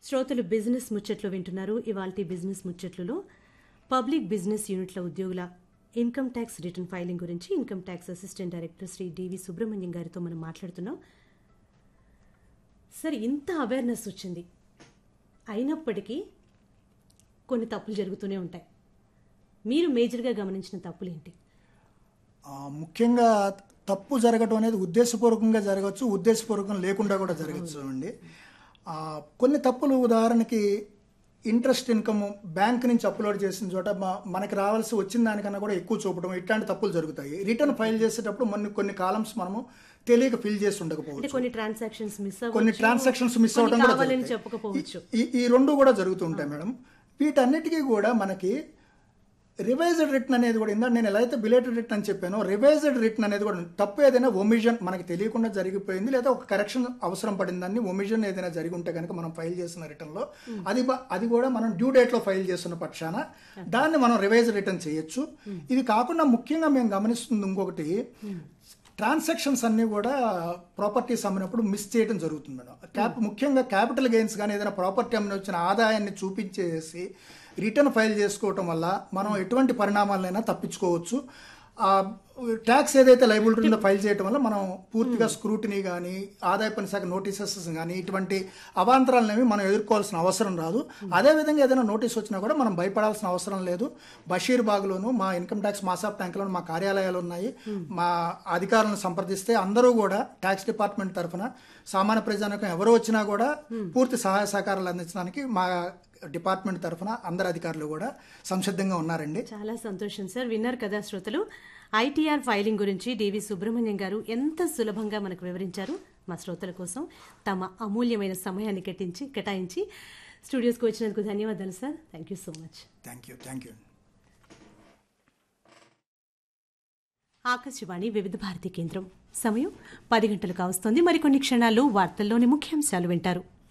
శ్రోతలు బిజినెస్ ముచ్చట్లు వింటున్నారు ఇవాల్టి బిజినెస్ ముచ్చట్లలో పబ్లిక్ బిజినెస్ యూనిట్ల ఉద్యోగుల ఇన్కమ్ ట్యాక్స్ రిటర్న్ ఫైలింగ్ గురించి income tax assistant director Shri D V Subrahmanyam గారితో మనం మాట్లాడుతున్నాం సరే ఇంత అవేర్నెస్ వచ్చింది అయినప్పటికీ కొన్ని తప్పులు జరుగుతూనే ఉంటాయి మీరు మేజర్గా గమనించిన తప్పులు ఏంటి ఆ, ముఖ్యంగా తప్పు జరగటం అనేది ఉద్దేశపూర్వకంగా జరగచ్చు ఉద్దేశపూర్వకం లేకుండా కూడా జరగచ్చు అండి ఆ, కొన్ని తప్పులు ఉదాహరణకి ఇంట్రెస్ట్ ఇన్కమ్ బ్యాంక్ నుంచి అప్లోడ్ చేసిన చోట మ- మనకి రావాల్సి వచ్చిన దానికన్నా కూడా ఎక్కువ చూపడం ఇట్లాంటి తప్పులు జరుగుతాయి రిటర్న్ ఫైల్ చేసేటప్పుడు మన కొన్ని కాలమ్స్ మనము తెలియక ఫిల్ చేసి అంటే ఉండకపోవచ్చు కొన్ని ట్రాన్సాక్షన్స్ మిస్ కొన్ని ట్రాన్సాక్షన్స్ మిస్ అవడం కూడా కావాలని జరుగుతాయి. చెప్పకపోవచ్చు ఈ ఈ రెండు కూడా జరుగుతుంటాయి మేడం వీటన్నిటికీ కూడా మనకి రివైజ్డ్ రిటర్న్ అనేది కూడా ఇందా నేను ఎలా అయితే బిలేటెడ్ రిటర్న్ అని చెప్పానో రివైజ్డ్ రిటర్న్ అనేది కూడా తప్పు ఏదైనా ఒమిజన్ మనకి తెలియకుండా జరిగిపోయింది లేదా ఒక కరెక్షన్ అవసరం పడిందని ఒమిజన్ ఏదైనా జరిగి ఉంటే కనుక మనం ఫైల్ చేసిన రిటర్న్ లో అది బ- అది కూడా మనం డ్యూ డేట్ లో ఫైల్ చేస్తున్న పక్షాన దాన్ని మనం రివైజ్ రిటర్న్ చేయొచ్చు ఇది కాకుండా ముఖ్యంగా మేము గమనిస్తుంది ఇంకొకటి ట్రాన్సాక్షన్స్ అన్నీ కూడా ప్రాపర్టీస్ అమ్మినప్పుడు మిస్ చేయడం జరుగుతుంది మేడం క్యాప్ ముఖ్యంగా క్యాపిటల్ గెయిన్స్ కానీ ఏదైనా ప్రాపర్టీ అమ్మిన వచ్చిన ఆదాయాన్ని చూపించేసి రిటర్న్ ఫైల్ చేసుకోవటం వల్ల మనం ఎటువంటి పరిణామాలైనా తప్పించుకోవచ్చు ఆ ట్యాక్స్ ఏదైతే లైబిలిటీ ఉందో ఫైల్ చేయడం వల్ల మనం పూర్తిగా స్క్రూటినీ కానీ ఆదాయ పన్ను శాఖ నోటీసెస్ కానీ ఇటువంటి అవాంతరాలనేవి మనం ఎదుర్కోవాల్సిన అవసరం రాదు అదేవిధంగా ఏదైనా నోటీస్ వచ్చినా కూడా మనం భయపడాల్సిన అవసరం లేదు బషీర్ బాగ్లోను మా ఇన్కమ్ ట్యాక్స్ మాసాప్ ట్యాంక్లోను మా కార్యాలయాలు ఉన్నాయి మా అధికారులను సంప్రదిస్తే అందరూ కూడా ట్యాక్స్ డిపార్ట్మెంట్ తరఫున సామాన్య ప్రజానికం ఎవరు వచ్చినా కూడా పూర్తి సహాయ సహకారాలు అందించడానికి మా డిపార్ట్మెంట్ తరఫున అందరు అధికారులు కూడా సంసిద్ధంగా ఉన్నారండి చాలా సంతోషం సార్ విన్నారు కదా శ్రోతలు ఐటీఆర్ ఫైలింగ్ గురించి డివి సుబ్రహ్మణ్యం గారు ఎంత సులభంగా మనకు వివరించారు మా శ్రోతల కోసం తమ అమూల్యమైన సమయాన్ని కట్టించి కేటాయించి స్టూడియోస్కి వచ్చినందుకు ధన్యవాదాలు sir thank you so much thank you thank you Akashvani Vividh Bharati కేంద్రం సమయం పది గంటలు కావస్తోంది మరికొన్ని క్షణాల్లో వార్తల్లోని ముఖ్యాంశాలు వింటారు